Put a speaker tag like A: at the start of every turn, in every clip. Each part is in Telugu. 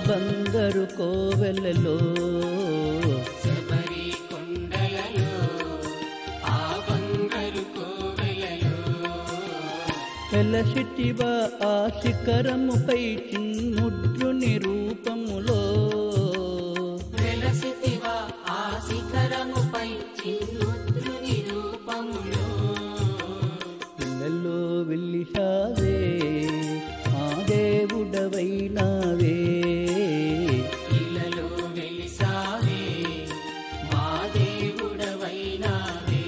A: బంగారు కోవెలలో
B: శబరి కొండలలో ఆ బంగారు కోవెలలో
A: వెలసిటివా ఆ శిఖరముపై చిన్ముద్రుని రూపములో
B: వెలసితివా ఆ శిఖరముపై చిన్ముద్రుని రూపములో
A: ఇళ్ళలో వెళ్ళిసావే మా దేవుడవైనావే
B: ఇలలో వెలిసావే మా దేవుడవైనావే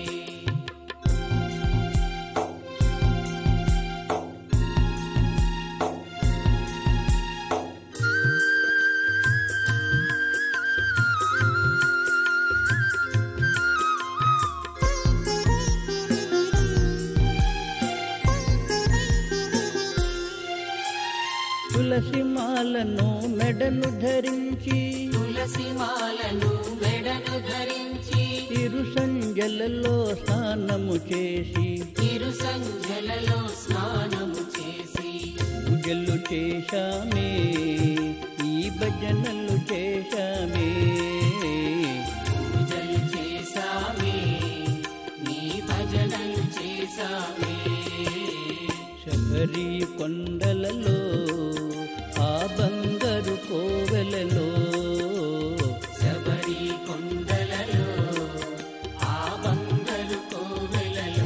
A: తులసి మాలను మెడను ధరించి
B: తులసి మాలను మెడను ధరించి
A: తిరు సంజలలో స్నానము చేసి
B: తిరు సంధ్యలలో స్నానము చేసి
A: పూజలు చేశామే ఈ భజనలు చేశామే
B: పూజలు చేశామే నీ భజనలు చేశామే
A: శబరి కొండలలో ఆ బంగారు కోవెలలో
B: శబరి కొండలలో ఆ బంగారు కోవెలలో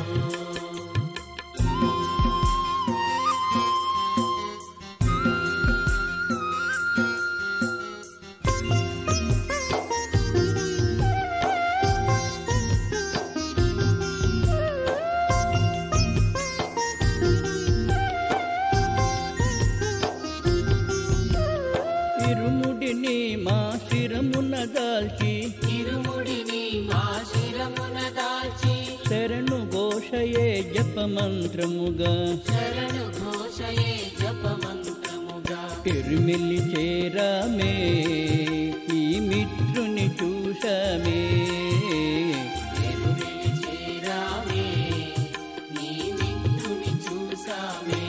A: ఇరుముడిని మా శిరమున దాల్చి
B: ఇరుముడిని మా శిరమున దాల్చి
A: శరణు ఘోషయే జపమంత్రముగా
B: శరణు ఘోషయే జపమంత్రముగా
A: తిరుమిల్లి చేరామే ఈ మిత్రుని చూశామే
B: ఎరువిలి చేరామే నీ మిత్రుని చూసామే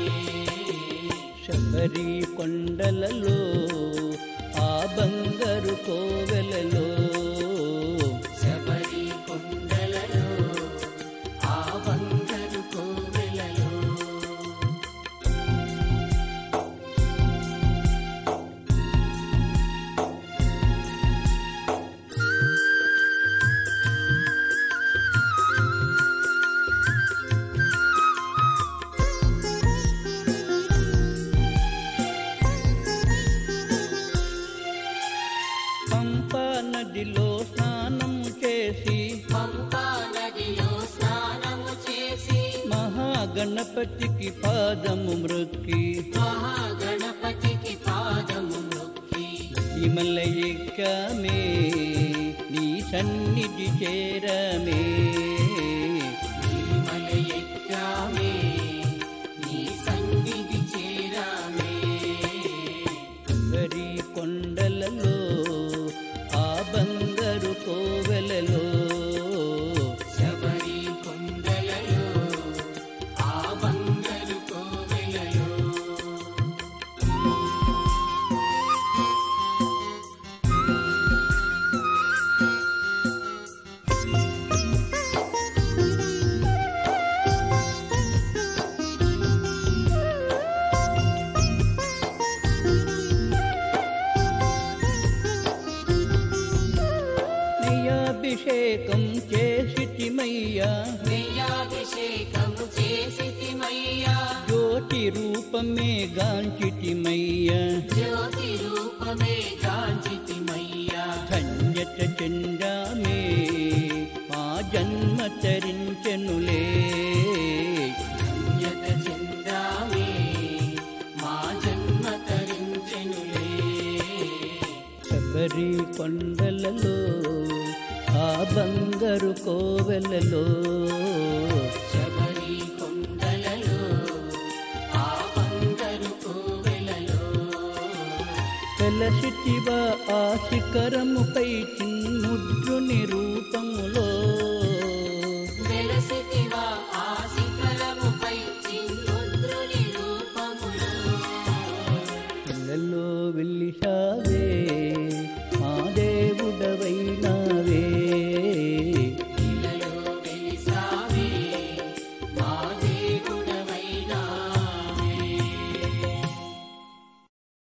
A: శబరి కొండలలో ఆ బంగారు కోవెలలో
B: శబరి కొండలలో ఆ బంగారు కోవెలలో
A: పంపా నదిలో స్నానం చేసి
B: పంపా నదిలో స్నానము చేసి
A: మహాగణపతికి పాదము మృక్కి
B: మహాగణపతికి పాదము నొక్కి
A: విమల ఎక్కామే నీ సన్నిధి చేరమే
B: తిరుమల ఎక్కామే నీ సన్నిధి చేరామే
A: శబరి కొండలలో ఆ బంగారు కోవెలలో
B: శబరి కొండలలో ఆ బంగారు కోవెలలో
A: నెయ్యాభిషేకం చేసిటిమయ్యా
B: నెయ్యాభిషేకము చేసితిమయ్యా
A: జ్యోతి రూపమే గాంచిటిమయ్యా
B: జ్యోతి రూపమే గాంచితిమయ్యా
A: ధన్యత చెందామే మా జన్మ తరించెనులే
B: ధన్యత చెందామే మా జన్మ తరించెనులే
A: శబరి కొండలలో ఆ బంగారు కోవెలలో
B: శబరి కొండలలో ఆ బంగారు కోవెలలో
A: వెలసిటివా ఆ శిఖరముపై చిన్ముద్రుని రూపములో